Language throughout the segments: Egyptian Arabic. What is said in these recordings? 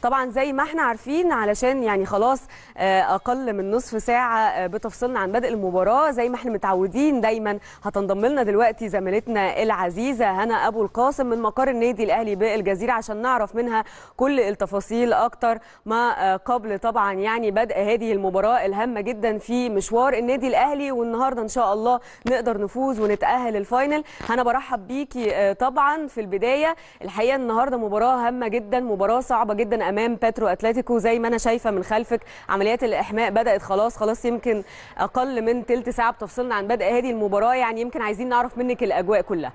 طبعا زي ما احنا عارفين علشان يعني خلاص آه، اقل من نصف ساعه آه، بتفصلنا عن بدء المباراه زي ما احنا متعودين دايما هتنضم لنا دلوقتي زميلتنا العزيزه هنا ابو القاسم من مقر النادي الاهلي بالجزيره عشان نعرف منها كل التفاصيل اكتر ما آه، قبل طبعا يعني بدء هذه المباراه الهامه جدا في مشوار النادي الاهلي والنهارده ان شاء الله نقدر نفوز ونتاهل الفاينل انا برحب بيكي آه، طبعا في البدايه الحقيقه النهارده مباراه هامه جدا مباراه صعبه جدا امام باترو اتلتيكو زي ما انا شايفه من خلفك عمليات الاحماء بدات خلاص خلاص يمكن اقل من تلت ساعه بتفصلنا عن بدء هذه المباراه يعني يمكن عايزين نعرف منك الاجواء كلها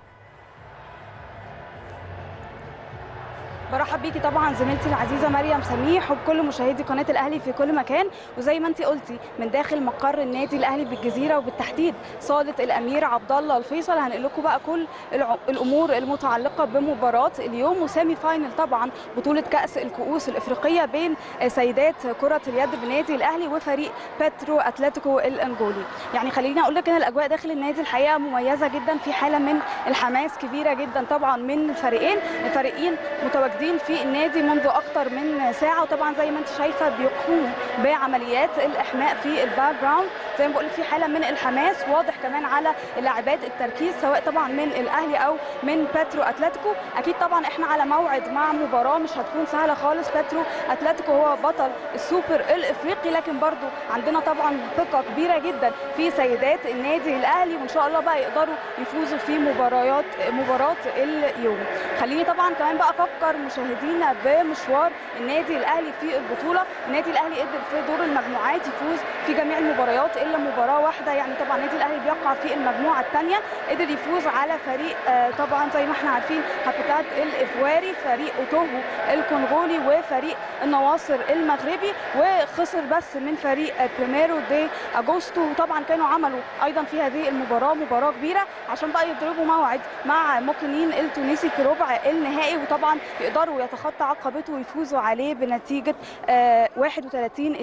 برحب بيكي طبعا زميلتي العزيزه مريم سميح وبكل مشاهدي قناه الاهلي في كل مكان وزي ما انت قلتي من داخل مقر النادي الاهلي بالجزيره وبالتحديد صاله الامير عبد الله الفيصل هنقل لكم بقى كل الع- الامور المتعلقه بمباراه اليوم وسامي فاينل طبعا بطوله كاس الكؤوس الافريقيه بين سيدات كره اليد بالنادي الاهلي وفريق باترو اتلتيكو الانجولي يعني خليني اقول لك ان الاجواء داخل النادي الحقيقه مميزه جدا في حاله من الحماس كبيره جدا طبعا من الفريقين الفريقين متواجدين في النادي منذ اكتر من ساعه وطبعا زي ما انت شايفه بيقوموا بعمليات الاحماء في الباك جراوند زي ما بقول لك في حاله من الحماس واضح كمان على اللاعبات التركيز سواء طبعا من الاهلي او من باترو اتلتيكو اكيد طبعا احنا على موعد مع مباراه مش هتكون سهله خالص باترو اتلتيكو هو بطل السوبر الافريقي لكن برضو عندنا طبعا ثقه كبيره جدا في سيدات النادي الاهلي وان شاء الله بقى يقدروا يفوزوا في مباريات مباراه اليوم خليني طبعا كمان بقى افكر مشاهدينا بمشوار النادي الاهلي في البطوله النادي الاهلي قدر في دور المجموعات يفوز في جميع المباريات الا مباراه واحده يعني طبعا النادي الاهلي بيقع في المجموعه الثانيه قدر يفوز على فريق آه، طبعا زي ما احنا عارفين هابيتات الافواري فريق اوتوهو الكونغولي وفريق النواصر المغربي وخسر بس من فريق آه، بريميرو دي اجوستو وطبعا كانوا عملوا ايضا في هذه المباراه مباراه كبيره عشان بقى يضربوا موعد مع موكنين التونسي في ربع النهائي وطبعا يقدروا يتخطى عقبته ويفوزوا عليه بنتيجه آه، 31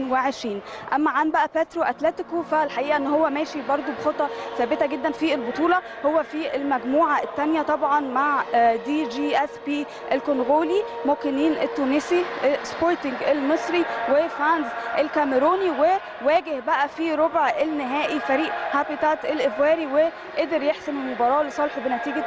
22 اما عن بقى باترو اتلتيكو فالحقيقه ان هو ماشي برده بخطى ثابته جدا في البطوله هو في المجموعه الثانيه طبعا مع آه، دي جي اس بي الكونغولي موكنين التونسي آه، سبورتنج المصري وفانز الكاميروني وواجه بقى في ربع النهائي فريق هابيتات الافواري وقدر يحسم المباراه لصالحه بنتيجه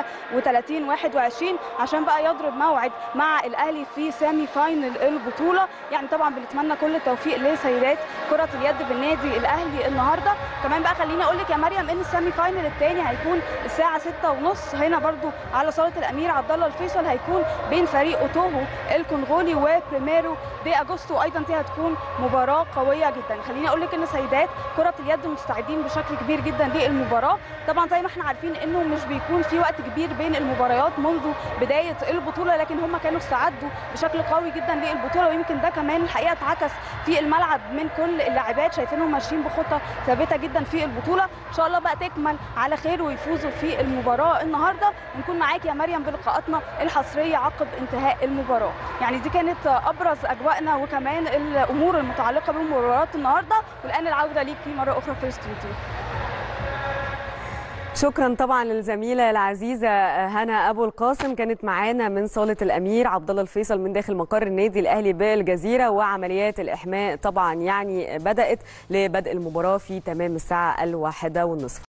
33 21 عشان بقى يضرب موعد مع الاهلي في سيمي فاينل البطوله يعني طبعا بنتمنى كل التوفيق لسيدات كره اليد بالنادي الاهلي النهارده كمان بقى خليني اقول لك يا مريم ان السيمي فاينل الثاني هيكون الساعه 6:30 هنا برضو على صاله الامير عبد الله الفيصل هيكون بين فريق اوتوهو الكونغولي وبريميرو دي اجوستو ايضا دي هتكون مباراه قويه جدا خليني اقول لك ان سيدات كره اليد مستعدين بشكل كبير جدا للمباراه طبعا زي ما احنا عارفين انه مش بيكون في وقت كبير بين المباريات منذ بدايه البطوله لكن هم كانوا استعدوا بشكل قوي جدا للبطوله ويمكن ده كمان الحقيقه اتعكس في الملعب من كل اللاعبات شايفينهم ماشيين بخطه ثابته جدا في البطوله ان شاء الله بقى تكمل على خير ويفوزوا في المباراه النهارده ونكون معاك يا مريم بلقاءاتنا الحصريه عقب انتهاء المباراه يعني دي كانت ابرز اجواءنا وكمان الامور المتعلقه بمباراه النهارده والان العوده ليكي مره اخرى في الاستوديو شكرا طبعا للزميله العزيزه هنا ابو القاسم كانت معانا من صاله الامير عبد الله الفيصل من داخل مقر النادي الاهلي بالجزيره وعمليات الاحماء طبعا يعني بدات لبدء المباراه في تمام الساعه الواحده والنصف